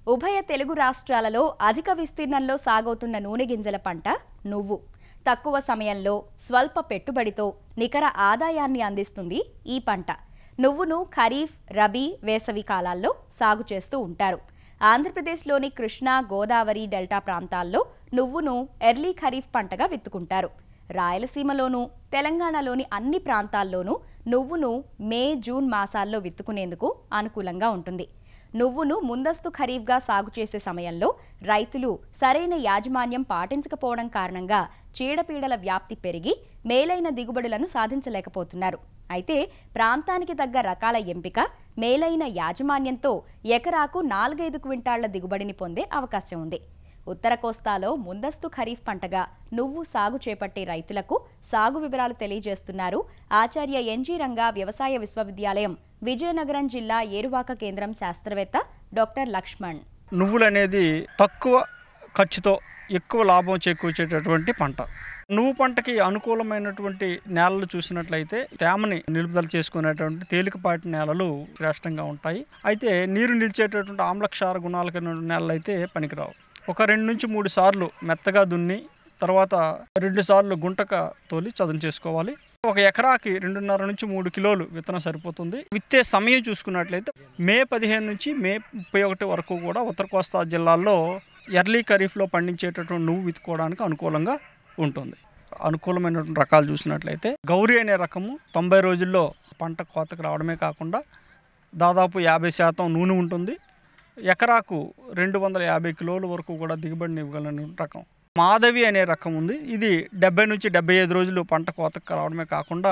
ఉభయ తెలుగు రాష్ట్రాలలో అధిక విస్తీర్ణంలో సాగవుతున్న నూనె గింజల పంట నువ్వు తక్కువ సమయంలో స్వల్ప పెట్టుబడితో నికర ఆదాయాన్ని అందిస్తుంది ఈ పంట నువ్వును ఖరీఫ్ రబీ వేసవి కాలాల్లో సాగు చేస్తూ ఉంటారు ఆంధ్రప్రదేశ్లోని కృష్ణా గోదావరి డెల్టా ప్రాంతాల్లో నువ్వును ఎర్లీ ఖరీఫ్ పంటగా విత్తుకుంటారు రాయలసీమలోనూ తెలంగాణలోని అన్ని ప్రాంతాల్లోనూ నువ్వును మే జూన్ మాసాల్లో విత్తుకునేందుకు అనుకూలంగా ఉంటుంది నువ్వును ముందస్తు ఖరీఫ్గా సాగు చేసే సమయంలో రైతులు సరైన యాజమాన్యం పాటించకపోవడం కారణంగా చీడపీడల వ్యాప్తి పెరిగి మేలైన దిగుబడులను సాధించలేకపోతున్నారు అయితే ప్రాంతానికి తగ్గ రకాల ఎంపిక మేలైన యాజమాన్యంతో ఎకరాకు నాలుగైదు క్వింటాళ్ల దిగుబడిని పొందే అవకాశం ఉంది ఉత్తర కోస్తాలో ముందస్తు ఖరీఫ్ పంటగా నువ్వు సాగు చేపట్టే రైతులకు సాగు వివరాలు తెలియజేస్తున్నారు ఆచార్య ఎన్జీ రంగా వ్యవసాయ విశ్వవిద్యాలయం విజయనగరం జిల్లా ఏరువాక కేంద్రం శాస్త్రవేత్త డాక్టర్ లక్ష్మణ్ నువ్వులు అనేది తక్కువ ఖర్చుతో ఎక్కువ లాభం చేకూర్చేటటువంటి పంట నువ్వు పంటకి అనుకూలమైనటువంటి నేలలు చూసినట్లయితే తేమని నిలుపుదల చేసుకునేటువంటి తేలికపాటి నేలలు శ్రేష్టంగా ఉంటాయి అయితే నీరు నిలిచేటటువంటి ఆమ్లక్షార గుణాలు కలిగిన నేలలు అయితే పనికిరావు ఒక రెండు నుంచి మూడు సార్లు మెత్తగా దున్ని తర్వాత రెండు సార్లు గుంటక తోలి చదును చేసుకోవాలి ఒక ఎకరాకి రెండున్నర నుంచి మూడు కిలోలు విత్తనం సరిపోతుంది విత్తే సమయం చూసుకున్నట్లయితే మే పదిహేను నుంచి మే ముప్పై ఒకటి వరకు కూడా ఉత్తర కోస్తా జిల్లాల్లో ఎర్లీ ఖరీఫ్లో పండించేటటువంటి నువ్వు విత్తుకోవడానికి అనుకూలంగా ఉంటుంది అనుకూలమైనటువంటి రకాలు చూసినట్లయితే గౌరీ అనే రకము తొంభై రోజుల్లో పంట కోతకు రావడమే కాకుండా దాదాపు యాభై శాతం నూనె ఉంటుంది ఎకరాకు రెండు వందల యాభై కిలోల వరకు కూడా దిగుబడిని ఇవ్వగలని రకం మాధవి అనే రకం ఉంది ఇది డెబ్బై నుంచి డెబ్బై ఐదు రోజులు పంట కోతకు రావడమే కాకుండా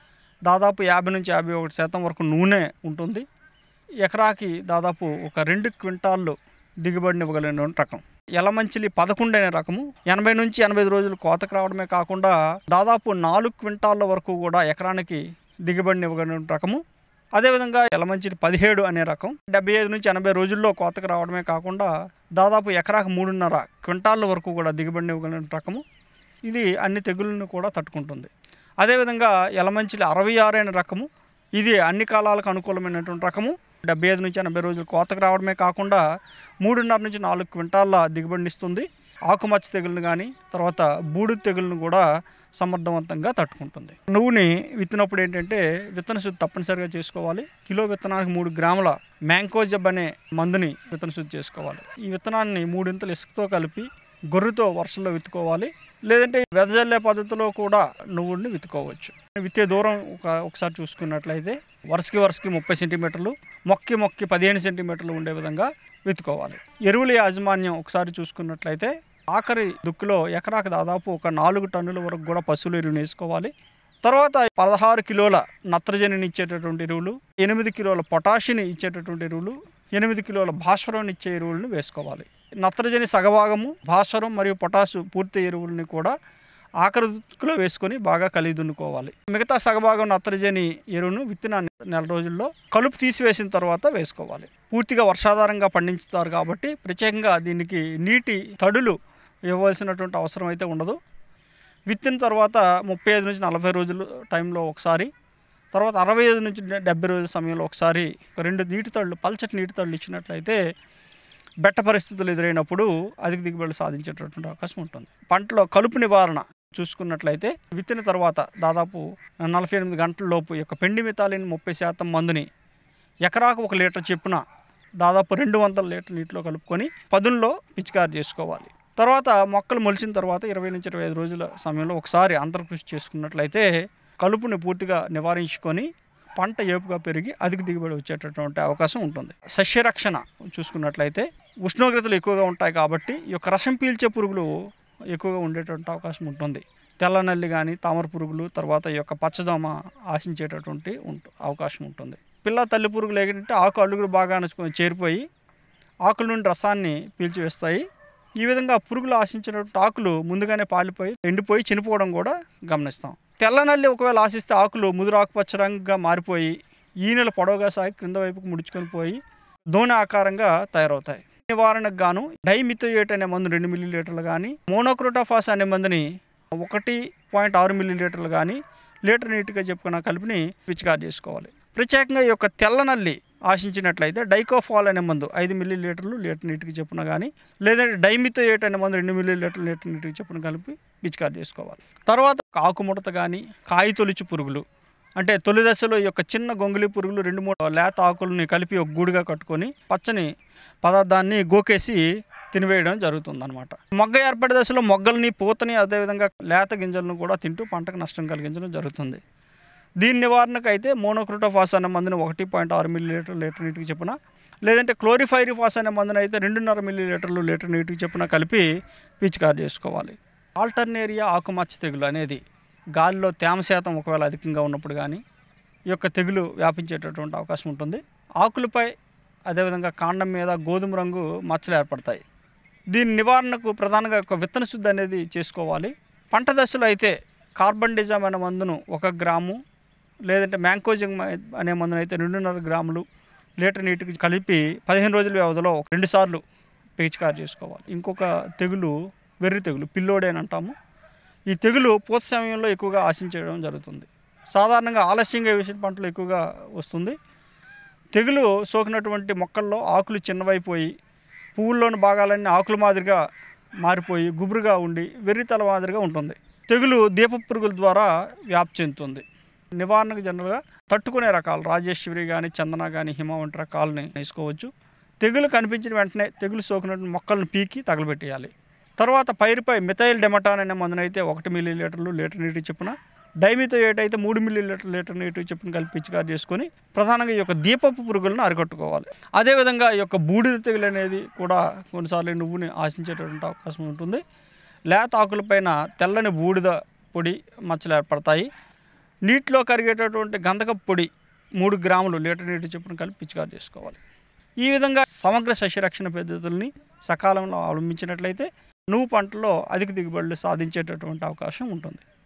దాదాపు యాభై నుంచి యాభై ఒకటి శాతం వరకు నూనె ఉంటుంది ఎకరాకి దాదాపు ఒక రెండు క్వింటాళ్ళు దిగుబడిని ఇవ్వగలిగిన రకం ఎలమంచిలి పదకొండు అనే రకము ఎనభై నుంచి ఎనభై ఐదు రోజులు కోతకు రావడమే కాకుండా దాదాపు నాలుగు క్వింటాళ్ళ వరకు కూడా ఎకరానికి దిగుబడిని ఇవ్వగలిగిన రకము అదేవిధంగా ఎలమంచిలి పదిహేడు అనే రకం డెబ్బై ఐదు నుంచి ఎనభై రోజుల్లో కోతకు రావడమే కాకుండా దాదాపు ఎకరాకు మూడున్నర క్వింటాళ్ళ వరకు కూడా దిగుబడిని ఇవ్వగలిగిన రకము ఇది అన్ని తెగుళ్ళను కూడా తట్టుకుంటుంది అదేవిధంగా ఎలమంచిలి అరవై ఆరు అనే రకము ఇది అన్ని కాలాలకు అనుకూలమైనటువంటి రకము డెబ్బై ఐదు నుంచి ఎనభై రోజులు కోతకు రావడమే కాకుండా మూడున్నర నుంచి నాలుగు క్వింటాళ్ళ దిగుబడిని ఇస్తుంది ఆకుమచ్చ తెగులను కానీ తర్వాత బూడు తెగులను కూడా సమర్థవంతంగా తట్టుకుంటుంది నువ్వుని విత్తినప్పుడు ఏంటంటే విత్తన శుద్ధి తప్పనిసరిగా చేసుకోవాలి కిలో విత్తనానికి మూడు గ్రాముల మ్యాంకోజబ్ అనే మందుని విత్తన శుద్ధి చేసుకోవాలి ఈ విత్తనాన్ని మూడింతలు ఇసుకతో కలిపి గొర్రెతో వర్షంలో విత్తుకోవాలి లేదంటే వెదజల్లే పద్ధతిలో కూడా నువ్వుల్ని విత్తుకోవచ్చు విత్తే దూరం ఒక ఒకసారి చూసుకున్నట్లయితే వరుసకి వరుసకి ముప్పై సెంటీమీటర్లు మొక్కి మొక్కి పదిహేను సెంటీమీటర్లు ఉండే విధంగా విత్తుకోవాలి ఎరువుల యాజమాన్యం ఒకసారి చూసుకున్నట్లయితే ఆఖరి దుక్కులో ఎకరాకు దాదాపు ఒక నాలుగు టన్నుల వరకు కూడా పశువుల ఎరువుని వేసుకోవాలి తర్వాత పదహారు కిలోల నత్రజనిని ఇచ్చేటటువంటి ఎరువులు ఎనిమిది కిలోల పొటాషిని ఇచ్చేటటువంటి ఎరువులు ఎనిమిది కిలోల భాస్వరం ఇచ్చే ఎరువులను వేసుకోవాలి నత్రజని సగభాగము భాస్వరం మరియు పొటాషు పూర్తి ఎరువులని కూడా ఆఖరి దుక్కులో వేసుకొని బాగా కలిగి దున్నుకోవాలి మిగతా సగభాగం నత్రజని ఎరువును విత్తిన నెల రోజుల్లో కలుపు తీసివేసిన తర్వాత వేసుకోవాలి పూర్తిగా వర్షాధారంగా పండించుతారు కాబట్టి ప్రత్యేకంగా దీనికి నీటి తడులు ఇవ్వవలసినటువంటి అవసరం అయితే ఉండదు విత్తిన తర్వాత ముప్పై ఐదు నుంచి నలభై రోజులు టైంలో ఒకసారి తర్వాత అరవై ఐదు నుంచి డెబ్బై రోజుల సమయంలో ఒకసారి ఒక రెండు నీటి తళ్ళు పల్చటి నీటి తళ్ళు ఇచ్చినట్లయితే బెట్ట పరిస్థితులు ఎదురైనప్పుడు అధిక దిగుబడులు సాధించేటటువంటి అవకాశం ఉంటుంది పంటలో కలుపు నివారణ చూసుకున్నట్లయితే విత్తిన తర్వాత దాదాపు నలభై ఎనిమిది గంటల లోపు ఈ యొక్క పెండి మితాలిన్ ముప్పై శాతం మందుని ఎకరాకు ఒక లీటర్ చెప్పున దాదాపు రెండు వందల లీటర్ నీటిలో కలుపుకొని పదుల్లో పిచికారి చేసుకోవాలి తర్వాత మొక్కలు మొలిచిన తర్వాత ఇరవై నుంచి ఇరవై ఐదు రోజుల సమయంలో ఒకసారి అంతర్కృషి చేసుకున్నట్లయితే కలుపుని పూర్తిగా నివారించుకొని పంట ఏపుగా పెరిగి అధిక దిగుబడి వచ్చేటటువంటి అవకాశం ఉంటుంది సస్యరక్షణ చూసుకున్నట్లయితే ఉష్ణోగ్రతలు ఎక్కువగా ఉంటాయి కాబట్టి ఈ యొక్క రసం పీల్చే పురుగులు ఎక్కువగా ఉండేటువంటి అవకాశం ఉంటుంది తెల్లనల్లి కానీ తామర పురుగులు తర్వాత ఈ యొక్క పచ్చదోమ ఆశించేటటువంటి ఉంటు అవకాశం ఉంటుంది పిల్ల తల్లి పురుగులు ఏంటంటే ఆకు అడుగులు బాగా నచ్చుకొని చేరిపోయి ఆకుల నుండి రసాన్ని పీల్చివేస్తాయి ఈ విధంగా పురుగులు ఆశించినటువంటి ఆకులు ముందుగానే పాలిపోయి ఎండిపోయి చనిపోవడం కూడా గమనిస్తాం తెల్లనల్లి ఒకవేళ ఆశిస్తే ఆకులు ముదురు ఆకుపచ్చ రంగుగా మారిపోయి ఈనెల పొడవుగా సాగి క్రింద వైపుకు ముడుచుకొని పోయి దోణి ఆకారంగా తయారవుతాయి నివారణకు గాను డైమిథోయేట్ అనే మందు రెండు మిల్లీ లీటర్లు కానీ మోనోక్రోటోఫాస్ అనే మందుని ఒకటి పాయింట్ ఆరు మిల్లీ లీటర్లు కానీ లీటర్ నీట్గా చెప్పుకున్న కలిపిని పిచికారి చేసుకోవాలి ప్రత్యేకంగా ఈ యొక్క తెల్లనల్లి ఆశించినట్లయితే డైకోఫాల్ అనే మందు ఐదు మిల్లీ లీటర్లు లీటర్ నీటికి చొప్పున కానీ లేదంటే డైమిథోయేట్ అనే మందు రెండు మిల్లీ లీటర్లు లీటర్ నీటికి చొప్పున కలిపి పిచికారి చేసుకోవాలి తర్వాత ఆకుముడత కానీ కాయ తొలిచి పురుగులు అంటే తొలి దశలో ఈ యొక్క చిన్న గొంగళి పురుగులు రెండు మూడు లేత ఆకులని కలిపి ఒక గూడుగా కట్టుకొని పచ్చని పదార్థాన్ని గోకేసి తినివేయడం జరుగుతుందన్నమాట మొగ్గ ఏర్పడే దశలో మొగ్గల్ని పూతని అదేవిధంగా లేత గింజలను కూడా తింటూ పంటకు నష్టం కలిగించడం జరుగుతుంది దీని నివారణకు అయితే మోనోక్రోటోఫాస్ అనే మందుని ఒకటి పాయింట్ ఆరు మిల్లీ లీటర్ లీటర్ నీటికి చెప్పున లేదంటే క్లోరిఫైరిఫాస్ అనే మందుని అయితే రెండున్నర మిల్లీ లీటర్లు లీటర్ నీటికి చెప్పున కలిపి పిచికారి చేసుకోవాలి ఆల్టర్నేరియా ఆకుమచ్చ తెగులు అనేది గాలిలో తేమ శాతం ఒకవేళ అధికంగా ఉన్నప్పుడు కానీ ఈ యొక్క తెగులు వ్యాపించేటటువంటి అవకాశం ఉంటుంది ఆకులపై అదేవిధంగా కాండం మీద గోధుమ రంగు మచ్చలు ఏర్పడతాయి దీని నివారణకు ప్రధానంగా ఒక విత్తన శుద్ధి అనేది చేసుకోవాలి పంట దశలో అయితే కార్బన్ డిజామ్ అనే మందును ఒక గ్రాము లేదంటే మ్యాంకోజింగ్ అనే మందును అయితే రెండున్నర గ్రాములు లీటర్ నీటికి కలిపి పదిహేను రోజుల వ్యవధిలో రెండు సార్లు పిచికారి చేసుకోవాలి ఇంకొక తెగులు వెర్రి తెగులు పిల్లోడే అని అంటాము ఈ తెగులు పూత సమయంలో ఎక్కువగా ఆశించడం జరుగుతుంది సాధారణంగా ఆలస్యంగా వేసిన పంటలు ఎక్కువగా వస్తుంది తెగులు సోకినటువంటి మొక్కల్లో ఆకులు చిన్నవైపోయి పువ్వుల్లోని భాగాలన్నీ ఆకుల మాదిరిగా మారిపోయి గుబురుగా ఉండి వెర్రితల మాదిరిగా ఉంటుంది తెగులు దీప పురుగుల ద్వారా వ్యాప్తి చెందుతుంది నివారణకు జనరల్గా తట్టుకునే రకాలు రాజేశ్వరి కానీ చందన కానీ హిమ వంటి రకాలని వేసుకోవచ్చు తెగులు కనిపించిన వెంటనే తెగులు సోకినటువంటి మొక్కలను పీకి తగలబెట్టేయాలి తర్వాత పైరుపై మిథైల్ డెమటాన్ అనే మందునైతే ఒకటి మిల్లీ లీటర్లు లీటర్ నీటి చొప్పున డైమితో ఏట్ అయితే మూడు మిల్లీ లీటర్ లీటర్ నీటి చొప్పున కలిపి పిచికారి చేసుకొని ప్రధానంగా ఈ యొక్క దీపపు పురుగులను అరికట్టుకోవాలి అదేవిధంగా ఈ యొక్క బూడిద తెగులు అనేది కూడా కొన్నిసార్లు నువ్వుని ఆశించేటటువంటి అవకాశం ఉంటుంది లేత ఆకులపైన తెల్లని బూడిద పొడి మచ్చలు ఏర్పడతాయి నీటిలో కరిగేటటువంటి గంధకపు పొడి మూడు గ్రాములు లీటర్ నీటి చొప్పున కలిపి పిచికారి చేసుకోవాలి ఈ విధంగా సమగ్ర సస్యరక్షణ పద్ధతుల్ని సకాలంలో అవలంబించినట్లయితే నువ్వు పంటలో అధిక దిగుబడులు సాధించేటటువంటి అవకాశం ఉంటుంది